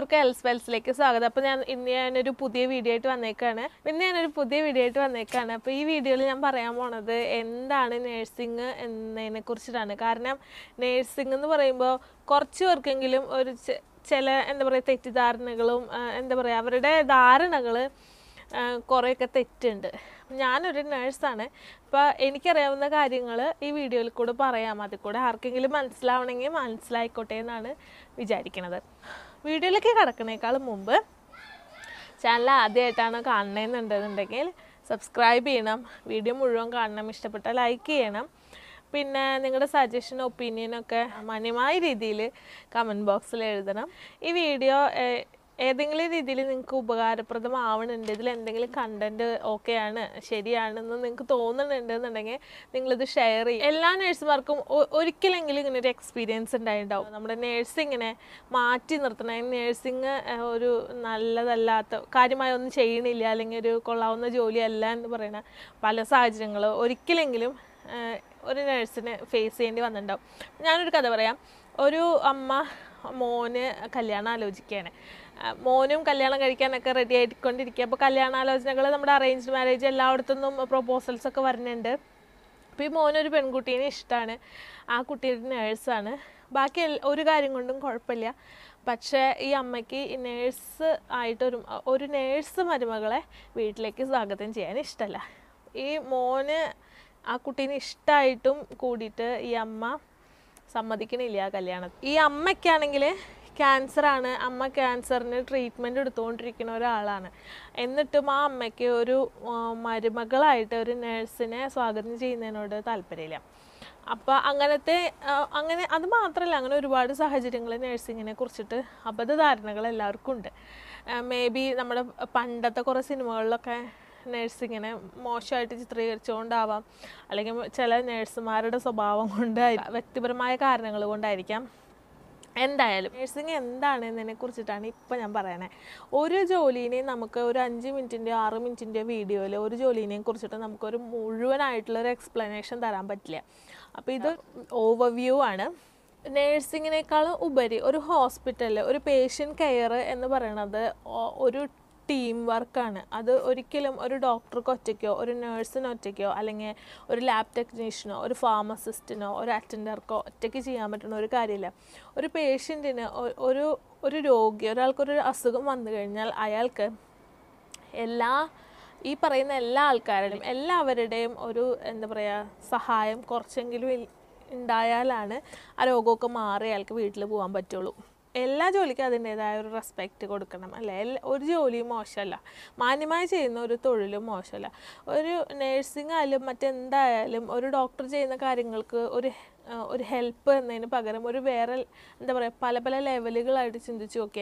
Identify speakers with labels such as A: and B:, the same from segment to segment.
A: എല്ലാവർക്കും എൽസ് വെൽസിലേക്ക് സ്വാഗതം അപ്പോൾ ഞാൻ ഇന്ന് ഞാനൊരു പുതിയ വീഡിയോ ആയിട്ട് വന്നേക്കാണ് ഇന്ന് ഞാനൊരു പുതിയ വീഡിയോ ആയിട്ട് വന്നേക്കാണ് അപ്പോൾ ഈ വീഡിയോയിൽ ഞാൻ പറയാൻ പോണത് എന്താണ് നേഴ്സിംഗ് എന്നതിനെ കുറിച്ചിട്ടാണ് കാരണം നേഴ്സിംഗ് എന്ന് പറയുമ്പോൾ കുറച്ച് പേർക്കെങ്കിലും ഒരു ചെ- ചില എന്താ പറയുക തെറ്റിദ്ധാരണകളും ആ, എന്താ പറയുക അവരുടെ ധാരണകൾ കുറേയൊക്കെ തെറ്റുണ്ട് ഞാനൊരു നേഴ്സാണ് അപ്പോൾ എനിക്കറിയാവുന്ന കാര്യങ്ങൾ ഈ വീഡിയോയിൽ കൂടെ പറയാം അതിൽ കൂടെ ആർക്കെങ്കിലും മനസ്സിലാവണമെങ്കിൽ മനസ്സിലായിക്കോട്ടെ എന്നാണ് വിചാരിക്കുന്നത് വീഡിയോയിലേക്ക് കിടക്കണേക്കാളും മുമ്പ് ചാനൽ ആദ്യമായിട്ടാണ് കാണണമെന്നുണ്ടെന്നുണ്ടെങ്കിൽ സബ്സ്ക്രൈബ് ചെയ്യണം വീഡിയോ മുഴുവൻ കാണണം ഇഷ്ടപ്പെട്ടാൽ ലൈക്ക് ചെയ്യണം പിന്നെ നിങ്ങളുടെ സജഷൻ ഒപ്പീനിയനൊക്കെ മാന്യമായ രീതിയിൽ കമൻറ്റ് ബോക്സിൽ എഴുതണം ഈ വീഡിയോ ഏഹ്, ഏതെങ്കിലും രീതിയിൽ നിങ്ങൾക്ക് ഉപകാരപ്രദമാവണുണ്ട് ഇതിൽ എന്തെങ്കിലും കണ്ടന്റ് ഓക്കെയാണ് ശരിയാണെന്ന് നിങ്ങൾക്ക് തോന്നുന്നുണ്ട് എന്നുണ്ടെങ്കിൽ നിങ്ങളിത് ഷെയർ ചെയ്യും എല്ലാ നേഴ്സുമാർക്കും ഒരിക്കലെങ്കിലും ഇങ്ങനെ ഒരു എക്സ്പീരിയൻസ് ഉണ്ടായിട്ടുണ്ടാവും നമ്മുടെ നേഴ്സിങ്ങിനെ മാറ്റി നിർത്തണം നേഴ്സിങ് ഒരു നല്ലതല്ലാത്ത കാര്യമായി ഒന്നും ചെയ്യണില്ല അല്ലെങ്കിൽ ഒരു കൊള്ളാവുന്ന ജോലിയല്ല എന്ന് പറയുന്ന പല സാഹചര്യങ്ങളും ഒരിക്കലെങ്കിലും ഏഹ്, ഒരു നേഴ്സിന് ഫേസ് ചെയ്യേണ്ടി വന്നിട്ടുണ്ടാവും ഞാനൊരു കഥ പറയാം ഒരു അമ്മ മോന് കല്യാണം ആലോചിക്കുകയാണ് ആ, മോനും കല്യാണം കഴിക്കാനൊക്കെ റെഡി ആയിക്കൊണ്ടിരിക്കുക അപ്പോൾ കല്യാണാലോചനകൾ നമ്മുടെ അറേഞ്ച്ഡ് മാരേജ് എല്ലായിടത്തുനിന്നും പ്രപ്പോസൽസ് ഒക്കെ വരുന്നുണ്ട് അപ്പോൾ ഈ മോനൊരു പെൺകുട്ടീനെ ഇഷ്ടമാണ് ആ കുട്ടി ഒരു നേഴ്സാണ് ബാക്കി എൽ- ഒരു കാര്യം കൊണ്ടും കുഴപ്പമില്ല പക്ഷേ ഈ അമ്മയ്ക്ക് ഈ നേഴ്സ് ആയിട്ടൊരു ഒരു നേഴ്സ് മരുമകളെ വീട്ടിലേക്ക് സ്വാഗതം ചെയ്യാൻ ഇഷ്ടമല്ല ഈ മോന് ആ കുട്ടീനെ ഇഷ്ടമായിട്ടും കൂടിയിട്ട് ഈ അമ്മ സമ്മതിക്കണില്ല ആ കല്യാണം ഈ അമ്മയ്ക്കാണെങ്കിൽ ക്യാൻസറാണ് അമ്മ ക്യാൻസറിന് ട്രീറ്റ്മെൻറ്റ് എടുത്തുകൊണ്ടിരിക്കുന്ന ഒരാളാണ് എന്നിട്ടും ആ അമ്മയ്ക്ക് ഒരു ആ, മരുമകളായിട്ട് ഒരു നേഴ്സിനെ സ്വാഗതം ചെയ്യുന്നതിനോട് താല്പര്യമില്ല അപ്പോൾ അങ്ങനത്തെ ആ, അങ്ങനെ അത് മാത്രമല്ല അങ്ങനെ ഒരുപാട് സാഹചര്യങ്ങൾ നേഴ്സിങ്ങിനെ കുറിച്ചിട്ട് അബദ്ധധാരണകൾ എല്ലാവർക്കും ഉണ്ട് മേ ബി നമ്മുടെ പണ്ടത്തെ കുറേ സിനിമകളിലൊക്കെ നേഴ്സിങ്ങിനെ മോശമായിട്ട് ചിത്രീകരിച്ചുകൊണ്ടാവാം അല്ലെങ്കിൽ ചില നേഴ്സുമാരുടെ സ്വഭാവം കൊണ്ട് വ്യക്തിപരമായ കാരണങ്ങൾ കൊണ്ടായിരിക്കാം എന്തായാലും നേഴ്സിംഗ് എന്താണ് എന്നതിനെ കുറിച്ചിട്ടാണ് ഇപ്പം ഞാൻ പറയണേ ഒരു ജോലിനെയും നമുക്ക് ഒരു അഞ്ച് മിനിറ്റിൻ്റെയോ ആറ് മിനിറ്റിൻ്റെയോ വീഡിയോയിൽ ഒരു ജോലിനെയും കുറിച്ചിട്ട് നമുക്കൊരു മുഴുവനായിട്ടുള്ള ഒരു എക്സ്പ്ലനേഷൻ തരാൻ പറ്റില്ല അപ്പോൾ ഇത് ഓവർവ്യൂ ആണ് നേഴ്സിങ്ങിനേക്കാളും ഉപരി ഒരു ഹോസ്പിറ്റലിൽ ഒരു പേഷ്യൻ്റ് കെയർ എന്ന് പറയുന്നത് ഒ- ഒരു ടീം വർക്കാണ് അത് ഒരിക്കലും ഒരു ഡോക്ടർക്ക് ഒറ്റയ്ക്കോ ഒരു നേഴ്സിന് ഒറ്റയ്ക്കോ അല്ലെങ്കിൽ ഒരു ലാബ് ടെക്നീഷ്യനോ ഒരു ഫാർമസിസ്റ്റിനോ ഒരു അറ്റൻഡർക്കോ ഒറ്റയ്ക്ക് ചെയ്യാൻ പറ്റുന്ന ഒരു കാര്യമില്ല ഒരു പേഷ്യൻറ്റിന് ഒരു ഒരു രോഗി ഒരാൾക്കൊരു അസുഖം വന്നു കഴിഞ്ഞാൽ അയാൾക്ക് എല്ലാ ഈ പറയുന്ന എല്ലാ ആൾക്കാരുടെയും എല്ലാവരുടെയും ഒരു എന്താ പറയുക സഹായം കുറച്ചെങ്കിലും ഇൽ- ഉണ്ടായാലാണ് ആ രോഗമൊക്കെ മാറി അയാൾക്ക് വീട്ടിൽ പോകാൻ പറ്റുള്ളൂ എല്ലാ ജോലിക്കും അതിൻ്റെതായ ഒരു റെസ്പെക്റ്റ് കൊടുക്കണം അല്ലേ എല്ലാ ഒരു ജോലിയും മോശമല്ല മാന്യമായി ചെയ്യുന്ന ഒരു തൊഴിലും മോശമല്ല ഒരു നേഴ്സിംഗ് ആയാലും മറ്റെന്തായാലും ഒരു ഡോക്ടർ ചെയ്യുന്ന കാര്യങ്ങൾക്ക് ഒരു ആ, ഒരു ഹെൽപ്പ് എന്നതിന് പകരം ഒരു വേറെ എന്താ പറയുക പല പല ലെവലുകളായിട്ട് ചിന്തിച്ച് നോക്കിയേ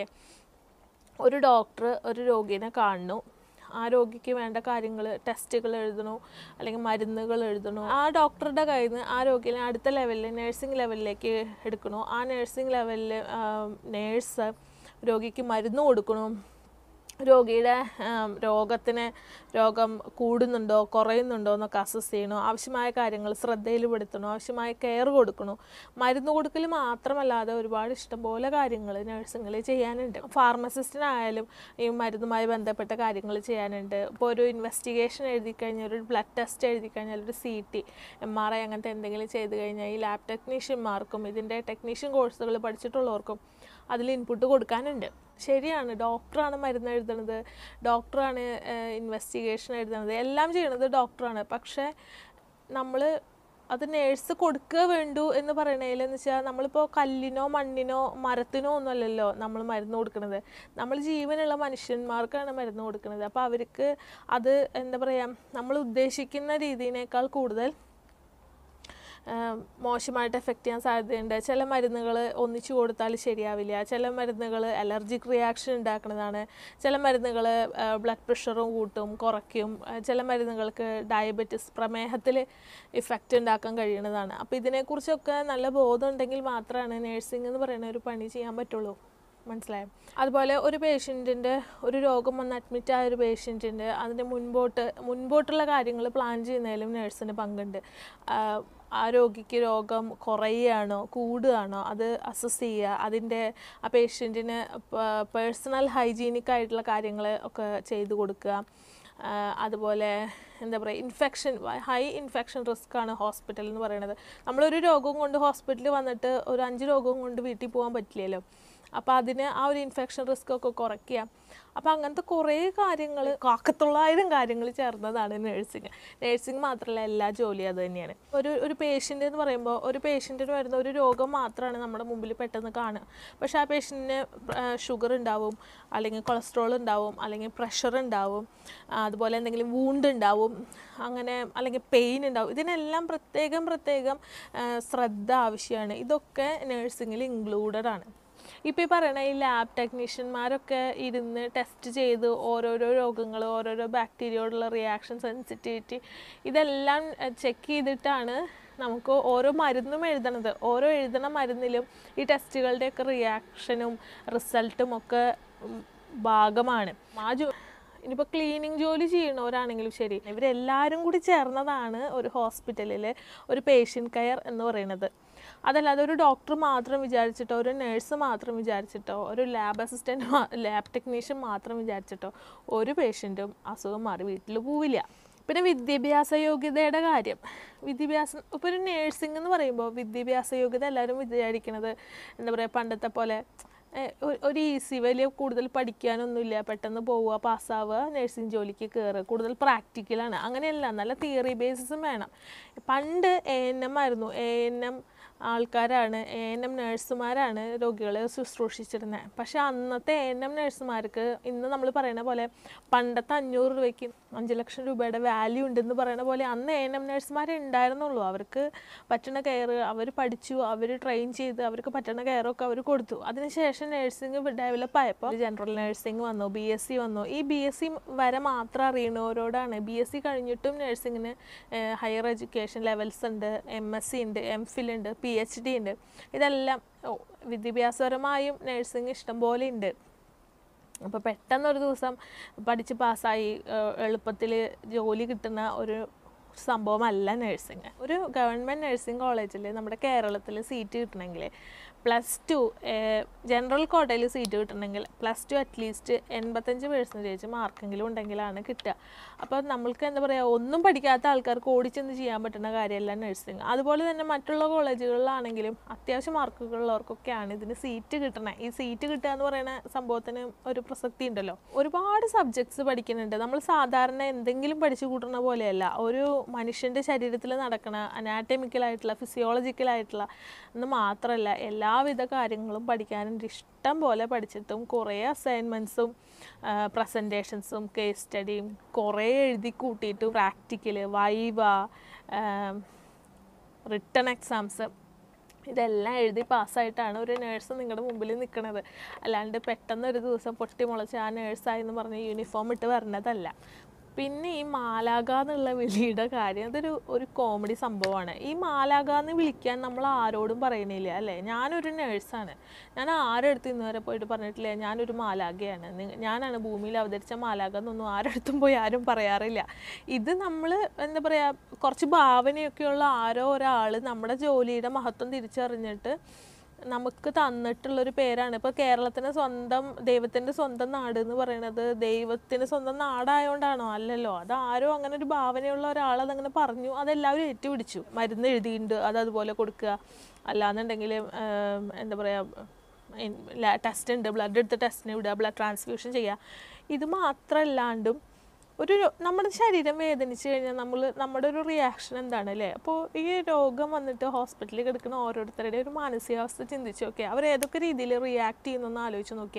A: ഒരു ഡോക്ടർ ഒരു രോഗീനെ കാണുന്നു ആ രോഗിക്ക് വേണ്ട കാര്യങ്ങൾ ടെസ്റ്റുകൾ എഴുതണു അല്ലെങ്കിൽ മരുന്നുകൾ എഴുതണു ആ ഡോക്ടറുടെ കയ്യിൽ നിന്ന് ആ രോഗിനെ അടുത്ത ലെവലിൽ നേഴ്സിംഗ് ലെവലിലേക്ക് എടുക്കണു ആ നേഴ്സിംഗ് ലെവലിൽ നേഴ്സ് രോഗിക്ക് മരുന്ന് കൊടുക്കണു രോഗിയുടെ ആം, രോഗത്തിന് രോഗം കൂടുന്നുണ്ടോ കുറയുന്നുണ്ടോ എന്നൊക്കെ അസസ് ചെയ്യണു ആവശ്യമായ കാര്യങ്ങൾ ശ്രദ്ധയിൽപ്പെടുത്തണു ആവശ്യമായ കെയർ കൊടുക്കണു മരുന്ന് കൊടുക്കൽ മാത്രമല്ലാതെ ഒരുപാട് ഇഷ്ടംപോലെ കാര്യങ്ങൾ നഴ്സിങ്ങിൽ ചെയ്യാനുണ്ട് ഫാർമസിസ്റ്റിനായാലും ഈ മരുന്നുമായി ബന്ധപ്പെട്ട കാര്യങ്ങൾ ചെയ്യാനുണ്ട് ഇപ്പോൾ ഒരു ഇൻവെസ്റ്റിഗേഷൻ എഴുതി കഴിഞ്ഞാൽ ഒരു ബ്ലഡ് ടെസ്റ്റ് എഴുതി കഴിഞ്ഞാൽ ഒരു C T M R I അങ്ങനത്തെ എന്തെങ്കിലും ചെയ്ത് കഴിഞ്ഞാൽ ഈ ലാബ് ടെക്നീഷ്യന്മാർക്കും ഇതിൻ്റെ ടെക്നീഷ്യൻ കോഴ്സുകൾ പഠിച്ചിട്ടുള്ളവർക്കും അതിൽ ഇൻപുട്ട് കൊടുക്കാനുണ്ട് ശരിയാണ് ഡോക്ടറാണ് മരുന്ന് എഴുതണത് ഡോക്ടറാണ് ഇൻവെസ്റ്റിഗേഷൻ എഴുതണത് എല്ലാം ചെയ്യണത് ഡോക്ടറാണ് പക്ഷേ നമ്മൾ അത് നേഴ്സ് കൊടുക്കുക വേണ്ടു എന്ന് പറയണതിൽ എന്ന് വെച്ചാൽ നമ്മളിപ്പോൾ കല്ലിനോ മണ്ണിനോ മരത്തിനോ ഒന്നുമല്ലല്ലോ നമ്മൾ മരുന്ന് കൊടുക്കുന്നത് നമ്മൾ ജീവനുള്ള മനുഷ്യന്മാർക്കാണ് മരുന്ന് കൊടുക്കുന്നത് അപ്പോൾ അവർക്ക് അത് എന്താ പറയുക നമ്മൾ ഉദ്ദേശിക്കുന്ന രീതിയിനേക്കാൾ കൂടുതൽ ആം, മോശമായിട്ട് എഫക്റ്റ് ചെയ്യാൻ സാധ്യതയുണ്ട് ചില മരുന്നുകൾ ഒന്നിച്ചു കൊടുത്താൽ ശരിയാവില്ല ചില മരുന്നുകൾ അലർജിക് റിയാക്ഷൻ ഉണ്ടാക്കുന്നതാണ് ചില മരുന്നുകൾ ബ്ലഡ് പ്രഷറും കൂട്ടും കുറയ്ക്കും ആ, ചില മരുന്നുകൾക്ക് ഡയബറ്റിസ് പ്രമേഹത്തിൽ ഇഫക്റ്റ് ഉണ്ടാക്കാൻ കഴിയുന്നതാണ് അപ്പോൾ ഇതിനെക്കുറിച്ചൊക്കെ നല്ല ബോധം ഉണ്ടെങ്കിൽ മാത്രമാണ് നേഴ്സിംഗ് എന്ന് പറയുന്ന ഒരു പണി ചെയ്യാൻ പറ്റുള്ളൂ മനസ്സിലായോ അതുപോലെ ഒരു പേഷ്യൻറ്റിൻ്റെ ഒരു രോഗം വന്ന് അഡ്മിറ്റ് ആയ ഒരു പേഷ്യൻറ്റിൻ്റെ അതിൻ്റെ മുൻപോട്ട് മുൻപോട്ടുള്ള കാര്യങ്ങൾ പ്ലാൻ ചെയ്യുന്നതിലും നേഴ്സിന് പങ്കുണ്ട് ആഹ് ആ രോഗിക്ക് രോഗം കുറയുകയാണോ കൂടുകയാണോ അത് അസസ് ചെയ്യുക അതിൻ്റെ ആ പേഷ്യൻറ്റിന് പേഴ്സണൽ ഹൈജീനിക് ആയിട്ടുള്ള കാര്യങ്ങൾ ഒക്കെ ചെയ്തു കൊടുക്കുക ആഹ് അതുപോലെ എന്താ പറയുക ഇൻഫെക്ഷൻ ഹൈ ഇൻഫെക്ഷൻ റിസ്ക് ആണ് ഹോസ്പിറ്റൽ എന്ന് പറയുന്നത് നമ്മളൊരു രോഗവും കൊണ്ട് ഹോസ്പിറ്റലിൽ വന്നിട്ട് ഒരു അഞ്ച് രോഗവും കൊണ്ട് വീട്ടിൽ പോകാൻ പറ്റില്ലല്ലോ അപ്പോൾ അതിന് ആ ഒരു ഇൻഫെക്ഷൻ റിസ്ക് ഒക്കെ കുറയ്ക്കുക അപ്പോൾ അങ്ങനത്തെ കുറേ കാര്യങ്ങൾ കാക്കത്തൊള്ളായിരം കാര്യങ്ങൾ ചേർന്നതാണ് നഴ്സിംഗ് നഴ്സിംഗ് മാത്രമല്ല എല്ലാ ജോലിയും അത് തന്നെയാണ് ഒരു ഒരു പേഷ്യൻ്റ് എന്ന് പറയുമ്പോൾ ഒരു പേഷ്യൻറ്റിന് വരുന്ന ഒരു രോഗം മാത്രമാണ് നമ്മുടെ മുമ്പിൽ പെട്ടെന്ന് കാണുക പക്ഷേ ആ പേഷ്യൻറ്റിന് ഷുഗർ ഉണ്ടാവും അല്ലെങ്കിൽ കൊളസ്ട്രോൾ ഉണ്ടാവും അല്ലെങ്കിൽ പ്രഷർ ഉണ്ടാവും ആ, അതുപോലെ എന്തെങ്കിലും വൂണ്ട് ഉണ്ടാവും അങ്ങനെ അല്ലെങ്കിൽ പെയിൻ ഉണ്ടാവും ഇതിനെല്ലാം പ്രത്യേകം പ്രത്യേകം ആ, ശ്രദ്ധ ആവശ്യമാണ് ഇതൊക്കെ നഴ്സിംഗിൽ ഇൻക്ലൂഡഡ് ആണ് ഇപ്പോൾ ഈ പറയണ ഈ ലാബ് ടെക്നീഷ്യന്മാരൊക്കെ ഇരുന്ന് ടെസ്റ്റ് ചെയ്ത് ഓരോരോ രോഗങ്ങൾ ഓരോരോ ബാക്ടീരിയയോടുള്ള റിയാക്ഷൻ സെൻസിറ്റിവിറ്റി ഇതെല്ലാം ചെക്ക് ചെയ്തിട്ടാണ് നമുക്ക് ഓരോ മരുന്നും എഴുതണത് ഓരോ എഴുതണ മരുന്നിലും ഈ ടെസ്റ്റുകളുടെയൊക്കെ റിയാക്ഷനും റിസൾട്ടും ഒക്കെ ഉം, ഭാഗമാണ് ആ ജോ ഇനിയിപ്പോൾ ക്ലീനിങ് ജോലി ചെയ്യണവരാണെങ്കിലും ശരി ഇവരെല്ലാവരും കൂടി ചേർന്നതാണ് ഒരു ഹോസ്പിറ്റലിൽ ഒരു പേഷ്യൻ്റ് കെയർ എന്ന് പറയുന്നത് അതല്ലാതെ ഒരു ഡോക്ടർ മാത്രം വിചാരിച്ചിട്ടോ ഒരു നേഴ്സ് മാത്രം വിചാരിച്ചിട്ടോ ഒരു ലാബ് അസിസ്റ്റൻറ്റ് ലാബ് ടെക്നീഷ്യൻ മാത്രം വിചാരിച്ചിട്ടോ ഒരു പേഷ്യൻറ്റും അസുഖം മാറി വീട്ടിൽ പോവില്ല പിന്നെ വിദ്യാഭ്യാസ യോഗ്യതയുടെ കാര്യം വിദ്യാഭ്യാസം ഇപ്പോൾ ഒരു നേഴ്സിംഗ് എന്ന് പറയുമ്പോൾ വിദ്യാഭ്യാസ യോഗ്യത എല്ലാവരും വിചാരിക്കണത് എന്താ പറയുക പണ്ടത്തെ പോലെ ഏഹ് ഒ- ഒരു ഈസി വലിയ കൂടുതൽ പഠിക്കാനൊന്നുമില്ല പെട്ടെന്ന് പോവുക പാസ്സാവുക നഴ്സിംഗ് ജോലിക്ക് കയറുക കൂടുതൽ പ്രാക്ടിക്കലാണ് അങ്ങനെയല്ല നല്ല തിയറി ബേസിസും വേണം പണ്ട് എ എൻ എം ആയിരുന്നു എ എൻ എം ആൾക്കാരാണ് എ എൻ എം നഴ്സുമാരാണ് രോഗികളെ ശുശ്രൂഷിച്ചിരുന്നത് പക്ഷേ അന്നത്തെ എ എൻ എം നഴ്സുമാർക്ക് ഇന്ന് നമ്മൾ പറയുന്ന പോലെ പണ്ടത്തെ അഞ്ഞൂറ് രൂപയ്ക്ക് അഞ്ച് ലക്ഷം രൂപയുടെ വാല്യൂ ഉണ്ടെന്ന് പറയുന്ന പോലെ അന്ന് എ എൻ എം നഴ്സുമാരെ ഉണ്ടായിരുന്നുള്ളൂ അവർക്ക് പറ്റുന്ന കെയർ അവർ പഠിച്ചു അവർ ട്രെയിൻ ചെയ്ത് അവർക്ക് പറ്റുന്ന കെയറൊക്കെ അവർ കൊടുത്തു അതിനുശേഷം നഴ്സിംഗ് ഡെവലപ്പ് ആയപ്പോൾ ജനറൽ നഴ്സിംഗ് വന്നു ബി എസ് സി വന്നു ഈ ബി എസ് സി വരെ മാത്രം അറിയണവരോടാണ് ബി എസ് സി കഴിഞ്ഞിട്ടും നഴ്സിങ്ങിന് ഹയർ എഡ്യൂക്കേഷൻ ലെവൽസ് ഉണ്ട് എം എസ് സി ഉണ്ട് എം ഫിൽ ഉണ്ട് പി എച്ച് ഡി ഉണ്ട് ഇതെല്ലാം ഓ, വിദ്യാഭ്യാസപരമായും നഴ്സിംഗ് ഇഷ്ടംപോലെ ഉണ്ട് അപ്പോൾ പെട്ടെന്ന് ഒരു ദിവസം പഠിച്ച് പാസ്സായി എളുപ്പത്തിൽ ജോലി കിട്ടുന്ന ഒരു സംഭവമല്ല നഴ്സിംഗ് ഒരു ഗവൺമെൻറ് നഴ്സിംഗ് കോളേജിൽ നമ്മുടെ കേരളത്തിൽ സീറ്റ് കിട്ടണമെങ്കിൽ പ്ലസ് ടു ജനറൽ കോട്ടയിൽ സീറ്റ് കിട്ടണമെങ്കിൽ പ്ലസ് ടു അറ്റ്ലീസ്റ്റ് എൺപത്തഞ്ച് പെർസെൻറ്റേജ് മാർക്കെങ്കിലും ഉണ്ടെങ്കിലാണ് കിട്ടുക അപ്പോൾ നമ്മൾക്ക് എന്താ പറയുക ഒന്നും പഠിക്കാത്ത ആൾക്കാർക്ക് ഓടിച്ചെന്ന് ചെയ്യാൻ പറ്റുന്ന കാര്യമല്ല നഴ്സിംഗ് അതുപോലെ തന്നെ മറ്റുള്ള കോളേജുകളിലാണെങ്കിലും അത്യാവശ്യം മാർക്കുകളുള്ളവർക്കൊക്കെയാണ് ഇതിന് സീറ്റ് കിട്ടണേ ഈ സീറ്റ് കിട്ടുക എന്ന് പറയുന്ന സംഭവത്തിന് ഒരു പ്രസക്തി ഉണ്ടല്ലോ ഒരുപാട് സബ്ജക്ട്സ് പഠിക്കുന്നുണ്ട് നമ്മൾ സാധാരണ എന്തെങ്കിലും പഠിച്ചു കൂട്ടുന്ന പോലെയല്ല ഒരു മനുഷ്യൻ്റെ ശരീരത്തിൽ നടക്കണ അനാറ്റമിക്കലായിട്ടുള്ള ഫിസിയോളജിക്കലായിട്ടുള്ള എന്ന് മാത്രമല്ല എല്ലാവിധ കാര്യങ്ങളും പഠിക്കാനുണ്ട് ഇഷ്ടം പോലെ പഠിച്ചിട്ടും കുറേ അസൈൻമെൻറ്റ്സും പ്രസൻറ്റേഷൻസും കേസ് സ്റ്റഡിയും കുറേ എഴുതി കൂട്ടിയിട്ടും പ്രാക്ടിക്കൽ വൈവ റിട്ടേൺ എക്സാംസ് ഇതെല്ലാം എഴുതി പാസ്സായിട്ടാണ് ഒരു നേഴ്സ് നിങ്ങളുടെ മുമ്പിൽ നിൽക്കുന്നത് അല്ലാണ്ട് പെട്ടെന്ന് ഒരു ദിവസം പൊട്ടി മുളച്ച് ആ നേഴ്സായി എന്ന് പറഞ്ഞ് യൂണിഫോം ഇട്ട് വരണതല്ല പിന്നെ ഈ മാലാക എന്നുള്ള വിളിയുടെ കാര്യം അതൊരു ഒരു കോമഡി സംഭവമാണ് ഈ മാലാക എന്ന് വിളിക്കാൻ നമ്മൾ ആരോടും പറയണില്ല അല്ലേ ഞാനൊരു നേഴ്സാണ് ഞാൻ ആരെടുത്ത് ഇന്ന് വരെ പോയിട്ട് പറഞ്ഞിട്ടില്ല ഞാനൊരു മാലാകയാണ് നി- ഞാനാണ് ഭൂമിയിൽ അവതരിച്ച മാലാക എന്നൊന്നും ആരെടുത്തും പോയി ആരും പറയാറില്ല ഇത് നമ്മൾ എന്താ പറയുക കുറച്ച് ഭാവനയൊക്കെയുള്ള ആരോ ഒരാൾ നമ്മുടെ ജോലിയുടെ മഹത്വം തിരിച്ചറിഞ്ഞിട്ട് നമുക്ക് തന്നിട്ടുള്ളൊരു പേരാണ് ഇപ്പോൾ കേരളത്തിന് സ്വന്തം ദൈവത്തിൻ്റെ സ്വന്തം നാട് എന്ന് പറയുന്നത് ദൈവത്തിന് സ്വന്തം നാടായതുകൊണ്ടാണോ അല്ലല്ലോ അത് ആരോ അങ്ങനെ ഒരു ഭാവനയുള്ള ഒരാൾ അതങ്ങനെ പറഞ്ഞു അതെല്ലാവരും ഏറ്റുപിടിച്ചു മരുന്ന് എഴുതിയിട്ടുണ്ട് അത് അതുപോലെ കൊടുക്കുക അല്ലാന്നുണ്ടെങ്കിൽ എന്താ പറയുക ടെസ്റ്റ് ഉണ്ട് ബ്ലഡ് എടുത്ത് ടെസ്റ്റിന് വിടുക ബ്ലഡ് ട്രാൻസ്ഫ്യൂഷൻ ചെയ്യുക ഇത് മാത്രമല്ലാണ്ടും ഒരു രോ- നമ്മുടെ ശരീരം വേദനിച്ച് കഴിഞ്ഞാൽ നമ്മൾ നമ്മുടെ ഒരു റിയാക്ഷൻ എന്താണ് അല്ലേ അപ്പോൾ ഈ രോഗം വന്നിട്ട് ഹോസ്പിറ്റലിൽ കിടക്കുന്ന ഓരോരുത്തരുടെ ഒരു മാനസികാവസ്ഥ ചിന്തിച്ച് നോക്കിയാൽ അവർ ഏതൊക്കെ രീതിയിൽ റിയാക്ട് ചെയ്യുന്നൊന്ന് ആലോചിച്ച് നോക്കിയാൽ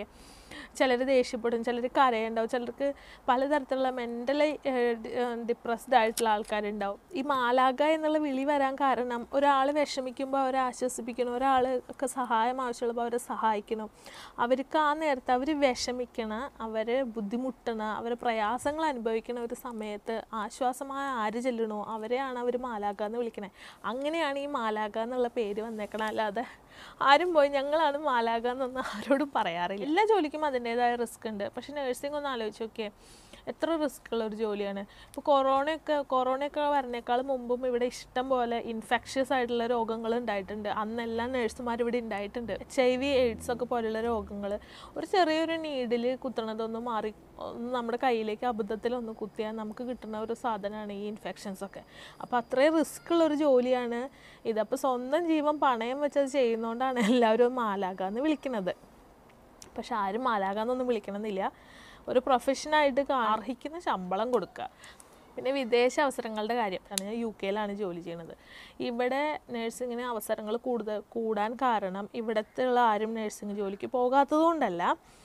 A: ചിലർ ദേഷ്യപ്പെടും ചിലർ കരയുണ്ടാവും ചിലർക്ക് പലതരത്തിലുള്ള മെൻ്റലി ഡിപ്രസ്ഡ് ആയിട്ടുള്ള ആൾക്കാരുണ്ടാവും ഈ മാലാക എന്നുള്ള വിളി വരാൻ കാരണം ഒരാൾ വിഷമിക്കുമ്പോൾ അവരെ ആശ്വസിപ്പിക്കണം ഒരാൾ ഒക്കെ സഹായം ആവശ്യമുള്ളപ്പോൾ അവരെ സഹായിക്കണം അവർക്ക് ആ നേരത്തെ അവർ വിഷമിക്കണ അവർ ബുദ്ധിമുട്ടണ അവർ പ്രയാസങ്ങൾ അനുഭവിക്കണ ഒരു സമയത്ത് ആശ്വാസമായ ആര് ചെല്ലണോ അവരെയാണ് അവർ മാലാക എന്ന് വിളിക്കണേ അങ്ങനെയാണ് ഈ മാലാക എന്നുള്ള പേര് വന്നേക്കണം അല്ലാതെ ആരും പോയി ഞങ്ങളാണ് മാലാക എന്നൊന്നും ആരോടും പറയാറില്ല എല്ലാ ജോലിക്കും അതിൻ്റേതായ റിസ്ക് ഉണ്ട് പക്ഷെ നഴ്സിംഗ് ഒന്ന് ആലോചിച്ച് നോക്കിയേ എത്ര റിസ്ക് ഉള്ള ഒരു ജോലിയാണ് ഇപ്പോൾ കൊറോണയൊക്കെ കൊറോണയൊക്കെ വരണേക്കാൾ മുമ്പും ഇവിടെ ഇഷ്ടം പോലെ ഇൻഫെക്ഷ്യസ് ആയിട്ടുള്ള രോഗങ്ങൾ ഉണ്ടായിട്ടുണ്ട് അന്നെല്ലാം നഴ്സുമാർ ഇവിടെ ഉണ്ടായിട്ടുണ്ട് എച്ച് ഐ വി എയ്ഡ്സ് ഒക്കെ പോലുള്ള രോഗങ്ങൾ ഒരു ചെറിയൊരു നീഡിൽ കുത്തണതൊന്ന് മാറി ഒന്ന് നമ്മുടെ കയ്യിലേക്ക് അബദ്ധത്തിൽ ഒന്ന് കുത്തിയാൽ നമുക്ക് കിട്ടുന്ന ഒരു സാധനമാണ് ഈ ഇൻഫെക്ഷൻസ് ഒക്കെ അപ്പോൾ അത്രയും റിസ്ക് ഉള്ള ഒരു ജോലിയാണ് ഇതപ്പോൾ സ്വന്തം ജീവൻ പണയം വെച്ചത് ചെയ്യുന്നതുകൊണ്ടാണ് എല്ലാവരും മാലാക എന്ന് വിളിക്കുന്നത് പക്ഷെ ആരും മാലാകാന്നൊന്നും വിളിക്കണമെന്നില്ല ഒരു പ്രൊഫഷനായിട്ട് അർഹിക്കുന്ന ശമ്പളം കൊടുക്കുക പിന്നെ വിദേശ അവസരങ്ങളുടെ കാര്യം കാരണം ഞാൻ യു കെയിലാണ് ജോലി ചെയ്യുന്നത് ഇവിടെ നഴ്സിങ്ങിന് അവസരങ്ങൾ കൂടുതൽ കൂടാൻ കാരണം ഇവിടത്തെ ഉള്ള ആരും നഴ്സിംഗ് ജോലിക്ക് പോകാത്തത് കൊണ്ടല്ല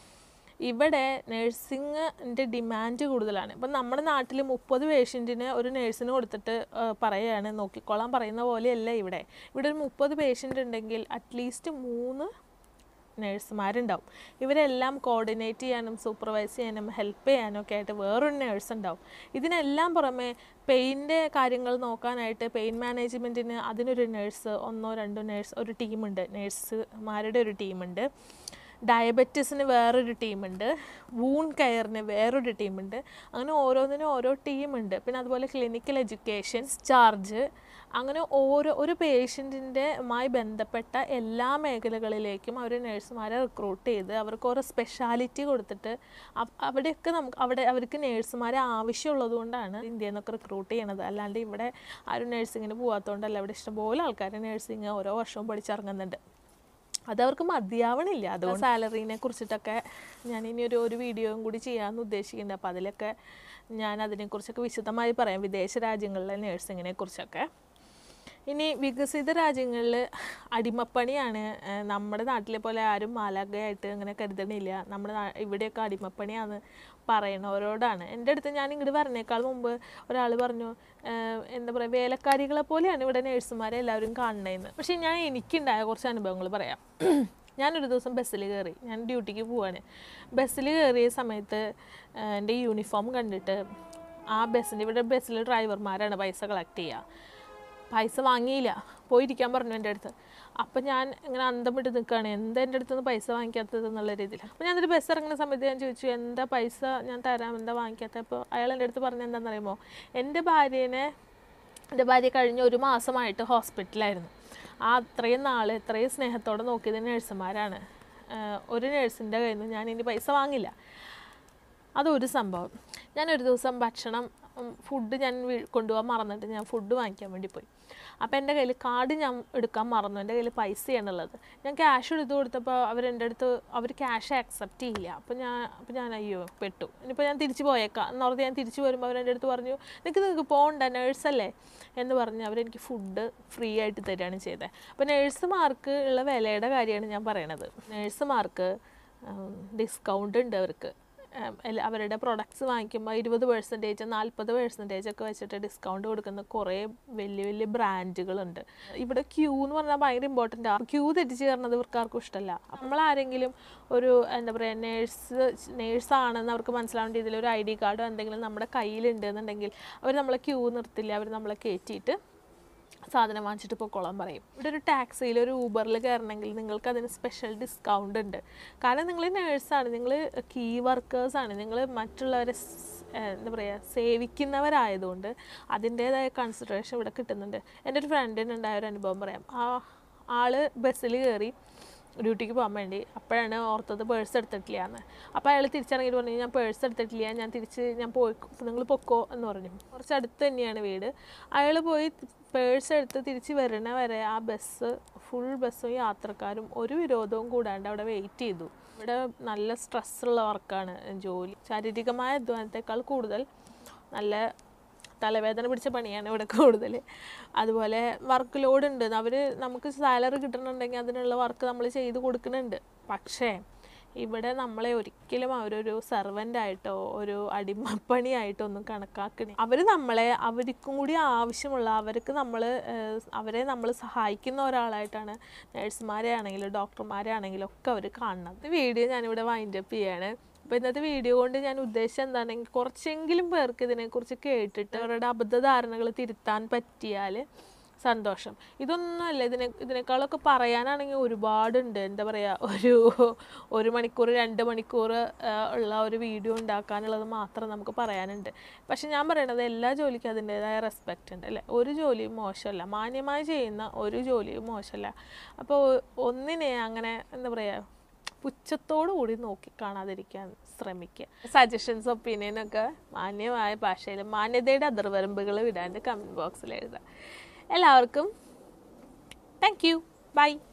A: ഇവിടെ നഴ്സിങ്ങിൻ്റെ ഡിമാൻഡ് കൂടുതലാണ് ഇപ്പം നമ്മുടെ നാട്ടിൽ മുപ്പത് പേഷ്യൻറ്റിന് ഒരു നഴ്സിന് കൊടുത്തിട്ട് ആ, പറയുകയാണ് നോക്കിക്കോളാൻ പറയുന്ന പോലെയല്ല ഇവിടെ ഇവിടെ ഒരു മുപ്പത് പേഷ്യൻ്റ് ഉണ്ടെങ്കിൽ അറ്റ്ലീസ്റ്റ് മൂന്ന് നേഴ്സുമാരുണ്ടാവും ഇവരെല്ലാം കോർഡിനേറ്റ് ചെയ്യാനും സൂപ്പർവൈസ് ചെയ്യാനും ഹെൽപ്പ് ചെയ്യാനും ഒക്കെ ആയിട്ട് വേറൊരു നേഴ്സ് ഉണ്ടാവും ഇതിനെല്ലാം പുറമെ പെയിൻ്റെ കാര്യങ്ങൾ നോക്കാനായിട്ട് പെയിൻ മാനേജ്മെൻറ്റിന് അതിനൊരു നേഴ്സ് ഒന്നോ രണ്ടോ നേഴ്സ് ഒരു ടീമുണ്ട് നേഴ്സുമാരുടെ ഒരു ടീമുണ്ട് ഡയബറ്റിസിന് വേറൊരു ടീമുണ്ട് വൂൺ കെയറിന് വേറൊരു ടീമുണ്ട് അങ്ങനെ ഓരോന്നിനും ഓരോ ടീമുണ്ട് പിന്നെ അതുപോലെ ക്ലിനിക്കൽ എഡ്യൂക്കേഷൻ ചാർജ് അങ്ങനെ ഓരോ ഒരു പേഷ്യൻറ്റിൻ്റെ മായി ബന്ധപ്പെട്ട എല്ലാ മേഖലകളിലേക്കും അവർ നഴ്സുമാരെ റിക്രൂട്ട് ചെയ്ത് അവർക്ക് ഓരോ സ്പെഷ്യാലിറ്റി കൊടുത്തിട്ട് അവ- അവിടെയൊക്കെ നമുക്ക് അവിടെ അവർക്ക് നഴ്സുമാരെ ആവശ്യമുള്ളത് കൊണ്ടാണ് ഇന്ത്യയിൽ നിന്നൊക്കെ റിക്രൂട്ട് ചെയ്യണത് അല്ലാണ്ട് ഇവിടെ ആരും നഴ്സിങ്ങിന് പോകാത്തതുകൊണ്ടല്ല ഇവിടെ ഇഷ്ടംപോലെ ആൾക്കാർ നഴ്സിങ് ഓരോ വർഷവും പഠിച്ചിറങ്ങുന്നുണ്ട് അതവർക്ക് മതിയാവണില്ല അതുകൊണ്ട് സാലറീനെ കുറിച്ചിട്ടൊക്കെ ഞാൻ ഇനി ഒരു ഒരു വീഡിയോയും കൂടി ചെയ്യാമെന്ന് ഉദ്ദേശിക്കുന്നുണ്ട് അപ്പോൾ അതിലൊക്കെ ഞാൻ അതിനെക്കുറിച്ചൊക്കെ വിശദമായി പറയാം വിദേശ രാജ്യങ്ങളിലെ നഴ്സിങ്ങിനെ കുറിച്ചൊക്കെ ഇനി വികസിത രാജ്യങ്ങളിൽ അടിമപ്പണിയാണ് ഏഹ് നമ്മുടെ നാട്ടിലെ പോലെ ആരും മാലാഖയായിട്ട് അങ്ങനെ കരുതണില്ല നമ്മുടെ നാ- ഇവിടെയൊക്കെ അടിമപ്പണിയാന്ന് പറയണവരോടാണ് എൻ്റെ അടുത്ത് ഞാൻ ഇങ്ങോട്ട് പറഞ്ഞേക്കാൾ മുമ്പ് ഒരാൾ പറഞ്ഞു ഏഹ് എന്താ പറയുക വേലക്കാരികളെ പോലെയാണ് ഇവിടെ നേഴ്സുമാരെ എല്ലാവരും കാണണതെന്ന് പക്ഷേ ഞാൻ എനിക്കുണ്ടായ കുറച്ച് അനുഭവങ്ങൾ പറയാം ഞാനൊരു ദിവസം ബസ്സിൽ കയറി ഞാൻ ഡ്യൂട്ടിക്ക് പോവാണ് ബസ്സിൽ കയറിയ സമയത്ത് ഏഹ് എൻ്റെ യൂണിഫോം കണ്ടിട്ട് ആ ബസ്സിൻ്റെ ഇവിടെ ബസ്സിൽ ഡ്രൈവർമാരാണ് പൈസ കളക്ട് ചെയ്യുക പൈസ വാങ്ങിയില്ല പോയിരിക്കാൻ പറഞ്ഞു എൻ്റെ അടുത്ത് അപ്പം ഞാൻ ഇങ്ങനെ അന്തം വിട്ട് നിൽക്കുകയാണ് എന്താ എൻ്റെ അടുത്ത് നിന്ന് പൈസ വാങ്ങിക്കാത്തത് എന്നുള്ള രീതിയിൽ അപ്പോൾ ഞാൻ എന്നിട്ട് ബസ് ഇറങ്ങുന്ന സമയത്ത് ഞാൻ ചോദിച്ചു എന്താ പൈസ ഞാൻ തരാം എന്താ വാങ്ങിക്കാത്തത് അപ്പോൾ അയാൾ എൻ്റെ അടുത്ത് പറഞ്ഞത് എന്താണെന്ന് അറിയുമോ എൻ്റെ ഭാര്യേനെ എൻ്റെ ഭാര്യ കഴിഞ്ഞ ഒരു മാസമായിട്ട് ഹോസ്പിറ്റലായിരുന്നു ആ അത്രയും നാൾ ഇത്രയും സ്നേഹത്തോടെ നോക്കിയത് നഴ്സുമാരാണ് ആഹ് ഒരു നഴ്സിൻ്റെ കയ്യിൽ നിന്ന് ഞാൻ ഇനി പൈസ വാങ്ങില്ല അതൊരു സംഭവം ഞാനൊരു ദിവസം ഭക്ഷണം ഫുഡ് ഞാൻ വീ- കൊണ്ടുപോകാൻ മറന്നിട്ട് ഞാൻ ഫുഡ് വാങ്ങിക്കാൻ വേണ്ടി പോയി അപ്പോൾ എൻ്റെ കയ്യിൽ കാർഡ് ഞാൻ എടുക്കാൻ മറന്നു എൻ്റെ കയ്യിൽ പൈസയാണുള്ളത് ഞാൻ ക്യാഷ് എടുത്ത് കൊടുത്തപ്പോൾ അവർ എൻ്റെ അടുത്ത് അവർ ക്യാഷ് ആക്സെപ്റ്റ് ചെയ്യില്ല അപ്പോൾ ഞാൻ അപ്പോൾ ഞാൻ അയ്യോ പെട്ടു ഇനിയിപ്പോൾ ഞാൻ തിരിച്ച് പോയേക്കാം എന്നോർത്ത് ഞാൻ തിരിച്ച് വരുമ്പോൾ അവർ എൻ്റെ അടുത്ത് പറഞ്ഞു നിനക്ക് നിങ്ങൾക്ക് പോകണ്ട നേഴ്സല്ലേ എന്ന് പറഞ്ഞ് അവരെനിക്ക് ഫുഡ് ഫ്രീ ആയിട്ട് തരികയാണ് ചെയ്തത് അപ്പോൾ നേഴ്സുമാർക്ക് ഉള്ള വിലയുടെ കാര്യമാണ് ഞാൻ പറയണത് നേഴ്സുമാർക്ക് ഡിസ്കൗണ്ട് ഉണ്ട് അവർക്ക് ഉം, എല്ലാ- അവരുടെ പ്രൊഡക്ട്സ് വാങ്ങിക്കുമ്പോൾ ഇരുപത് പെർസെൻറ്റേജ് നാൽപ്പത് പെർസെൻറ്റേജ് ഒക്കെ വെച്ചിട്ട് ഡിസ്കൗണ്ട് കൊടുക്കുന്ന കുറേ വലിയ വലിയ ബ്രാൻഡുകളുണ്ട് ഇവിടെ ക്യൂ എന്ന് പറഞ്ഞാൽ ഭയങ്കര ഇമ്പോർട്ടൻ്റ് ആണ് ക്യൂ തെറ്റിച്ച് കയറുന്നത് ഇവർക്ക് ആർക്കും ഇഷ്ടമല്ല നമ്മളാരെങ്കിലും ഒരു എന്താ പറയുക നേഴ്സ് നേഴ്സാണെന്ന് അവർക്ക് മനസ്സിലാവേണ്ട രീതിയിൽ ഒരു ഐ ഡി കാർഡോ എന്തെങ്കിലും നമ്മുടെ കയ്യിലുണ്ട് എന്നുണ്ടെങ്കിൽ അവർ നമ്മളെ ക്യൂ നിർത്തില്ല അവർ നമ്മളെ കയറ്റിയിട്ട് സാധനം വാങ്ങിച്ചിട്ട് പൊക്കോളാൻ പറയും ഇവിടെ ഒരു ടാക്സിയിൽ ഒരു ഊബറിൽ കയറണമെങ്കിൽ നിങ്ങൾക്ക് അതിന് സ്പെഷ്യൽ ഡിസ്കൗണ്ട് ഉണ്ട് കാരണം നിങ്ങൾ നേഴ്സാണ് നിങ്ങൾ കീ വർക്കേഴ്സാണ് നിങ്ങൾ മറ്റുള്ളവരെ സ്- ഏഹ് എന്താ പറയുക സേവിക്കുന്നവരായതുകൊണ്ട് അതിൻ്റേതായ കൺസിഡറേഷൻ ഇവിടെ കിട്ടുന്നുണ്ട് എൻ്റെ ഒരു ഫ്രണ്ടിന് ഉണ്ടായ ഒരു അനുഭവം പറയാം ആ ആള് ബസ്സിൽ കയറി ഡ്യൂട്ടിക്ക് പോകാൻ വേണ്ടി അപ്പോഴാണ് ഓർത്തത് പേഴ്സ് എടുത്തിട്ടില്ല എന്ന് അപ്പോൾ അയാൾ തിരിച്ചിറങ്ങിയിട്ട് പറഞ്ഞു ഞാൻ പേഴ്സ് എടുത്തിട്ടില്ല ഞാൻ തിരിച്ച് ഞാൻ പോയി നിങ്ങൾ പൊക്കോ എന്ന് പറഞ്ഞു കുറച്ച് അടുത്ത് തന്നെയാണ് വീട് അയാൾ പോയി പേഴ്സ് എടുത്ത് തിരിച്ച് വരണ വരെ ആ ബസ് ഫുൾ ബസ്സും യാത്രക്കാരും ഒരു വിരോധവും കൂടാണ്ട് അവിടെ വെയിറ്റ് ചെയ്തു ഇവിടെ നല്ല സ്ട്രെസ്സുള്ള വർക്കാണ് ജോലി ശാരീരികമായ അധ്വാനത്തെക്കാൾ കൂടുതൽ നല്ല തലവേദന പിടിച്ച പണിയാണ് ഇവിടെ കൂടുതൽ അതുപോലെ വർക്ക് ലോഡ് ഉണ്ട് അവർ നമുക്ക് സാലറി കിട്ടണമെന്നുണ്ടെങ്കിൽ അതിനുള്ള വർക്ക് നമ്മൾ ചെയ്ത് കൊടുക്കുന്നുണ്ട് പക്ഷേ ഇവിടെ നമ്മളെ ഒരിക്കലും അവരൊരു സെർവൻ്റ് ആയിട്ടോ ഒരു അടിമപ്പണിയായിട്ടോ ഒന്നും കണക്കാക്കണേ അവർ നമ്മളെ അവർക്കും കൂടി ആവശ്യമുള്ള അവർക്ക് നമ്മൾ അവരെ നമ്മൾ സഹായിക്കുന്ന ഒരാളായിട്ടാണ് നഴ്സുമാരെ ആണെങ്കിലും ഡോക്ടർമാരെ ആണെങ്കിലും ഒക്കെ അവർ കാണുന്നത് വീഡിയോ ഞാനിവിടെ വൈൻഡ് അപ്പ് ചെയ്യാണ് അപ്പോൾ ഇന്നത്തെ വീഡിയോ കൊണ്ട് ഞാൻ ഉദ്ദേശിച്ചത് എന്താണെങ്കിൽ കുറച്ചെങ്കിലും പേർക്ക് ഇതിനെക്കുറിച്ച് കേട്ടിട്ട് അവരുടെ അബദ്ധധാരണകൾ തിരുത്താൻ പറ്റിയാൽ സന്തോഷം ഇതൊന്നുമല്ല ഇതിനെ ഇതിനേക്കാളൊക്കെ പറയാനാണെങ്കിൽ ഒരുപാടുണ്ട് എന്താ പറയുക ഒരു ഒരു മണിക്കൂർ രണ്ട് മണിക്കൂർ ആ, ഉള്ള ഒരു വീഡിയോ ഉണ്ടാക്കാനുള്ളത് മാത്രം നമുക്ക് പറയാനുണ്ട് പക്ഷെ ഞാൻ പറയണത് എല്ലാ ജോലിക്കും അതിൻ്റെതായ റെസ്പെക്റ്റ് ഉണ്ട് അല്ലേ ഒരു ജോലിയും മോശമല്ല മാന്യമായി ചെയ്യുന്ന ഒരു ജോലിയും മോശമല്ല അപ്പോൾ ഒന്നിനെ അങ്ങനെ എന്താ പറയുക പുച്ഛത്തോടു കൂടി നോക്കി കാണാതിരിക്കാൻ ശ്രമിക്കുക സജഷൻസ് ഒപ്പീനിയനൊക്കെ മാന്യമായ ഭാഷയിൽ മാന്യതയുടെ അതിർവരമ്പുകൾ വിടാണ്ട് കമൻറ്റ് ബോക്സിൽ എഴുതാം എല്ലാവർക്കും താങ്ക് യു ബൈ